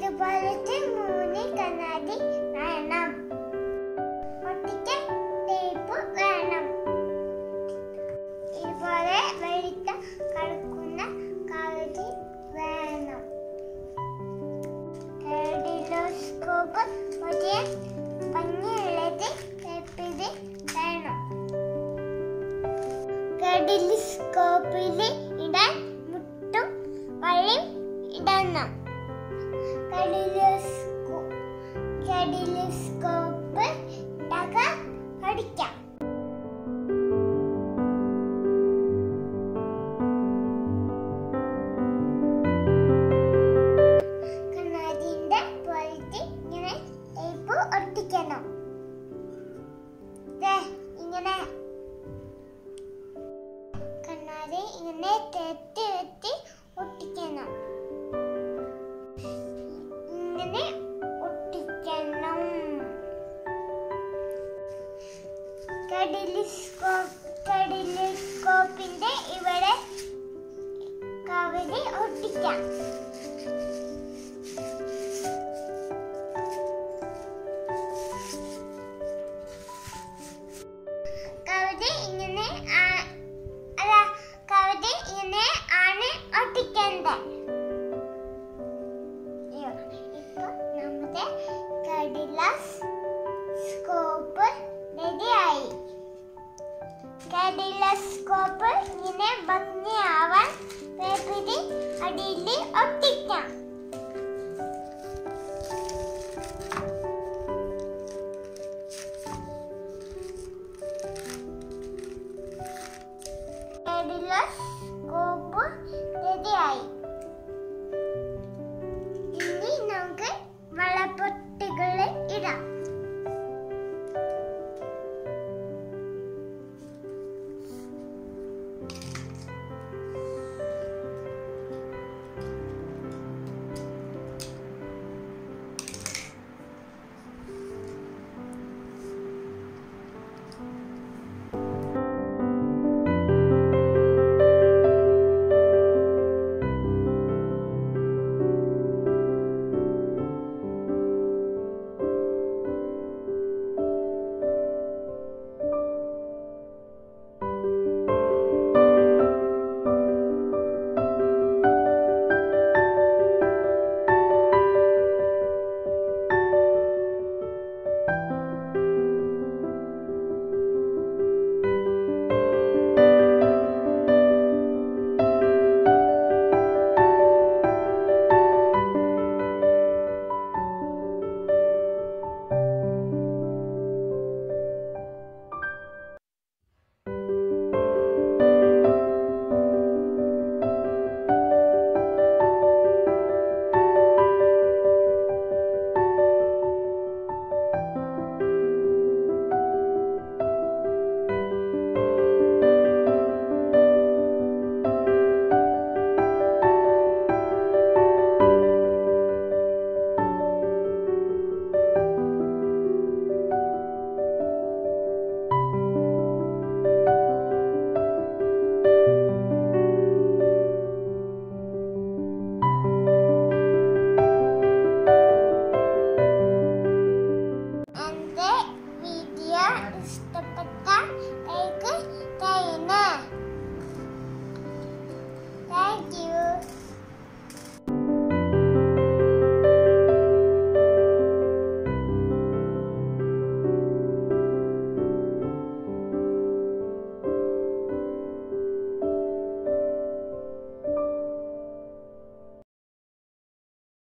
ഇതുപോലത്തെ മൂന്ന് കണ്ണാടി വേണം ഒട്ടിക്കാൻ ടേപ്പ് വേണം ഇതുപോലെ വെളുത്ത കടക്കുന്ന കാലടി വേണം ടെലിസ്കോപ്പ് വലിയ ഭംഗിയുള്ളത് ടേപ്പില് വേണം ടെലിസ്കോപ്പിൽ ഇടാൻ മുട്ടും വഴിയും ഇടണം ടെലിസ്കോ ടെലിസ്കോപ്പ് ഉണ്ടാക്കാൻ പഠിക്കാം കണ്ണാടിന്റെ പുറത്ത് ഇങ്ങനെ ടേപ്പ് ഒട്ടിക്കണം ദേ, ഇങ്ങനെ കണ്ണാടി ഇങ്ങനെ തെറ്റി വെച്ച് ഒട്ടിക്കണം ഇങ്ങനെ ഒട്ടിക്കണം കടലിസ്കോപ്പ് കടലിസ്കോപ്പിന്റെ ഇവിടെ കവരി ഒട്ടിക്കാം കവിത ഇങ്ങനെ ആ- അല്ല കവിത ഇങ്ങനെ ആണ് ഒട്ടിക്കേണ്ടത് അയ്യോ, ഇപ്പൊ നമ്മുടെ കടിലാസ് സ്കോപ്പ് റെഡിയായി കടിലസ്കോപ്പ് ഇങ്ങനെ ഭംഗിയാവാൻ പേപ്പറിൽ അടിയിൽ ഒട്ടിക്കാം